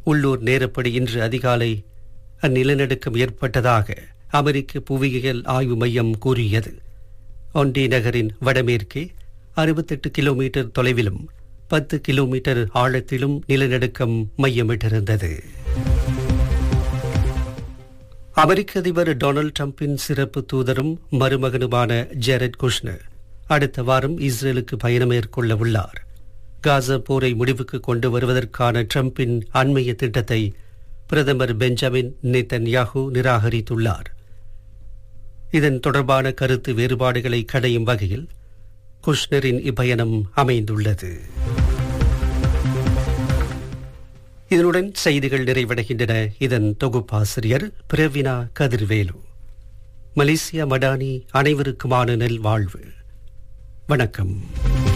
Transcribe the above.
உள்ளூர் நேரப்படி இன்று அதிகாலை அந்நிலநடுக்கம் ஏற்பட்டதாக அமெரிக்க புவியியல் ஆய்வு மையம் கூறியது ஒண்டி நகரின் வடமேற்கே அறுபத்தெட்டு கிலோமீட்டர் தொலைவிலும் பத்து கிலோமீட்டர் ஆழத்திலும் நிலநடுக்கம் மையமிட்டிருந்தது அமெரிக்க அதிபர் டொனால்டு டிரம்பின் சிறப்பு தூதரும் மருமகனுமான ஜெரட் குஷ்னர் அடுத்த வாரம் இஸ்ரேலுக்கு பயணம் மேற்கொள்ள உள்ளார் காசா போரை முடிவுக்கு கொண்டு வருவதற்கான டிரம்பின் அண்மைய திட்டத்தை பிரதமர் பெஞ்சமின் நேத்தன்யாகு நிராகரித்துள்ளார் இதன் தொடர்பான கருத்து வேறுபாடுகளை கடையும் வகையில் குஷ்னரின் இப்பயணம் அமைந்துள்ளது இதனுடன் செய்திகள் நிறைவடைகின்றன இதன் தொகுப்பாசிரியர் பிரவினா கதிர்வேலு மலேசியா மடானி அனைவருக்குமான நெல் வாழ்வு வணக்கம்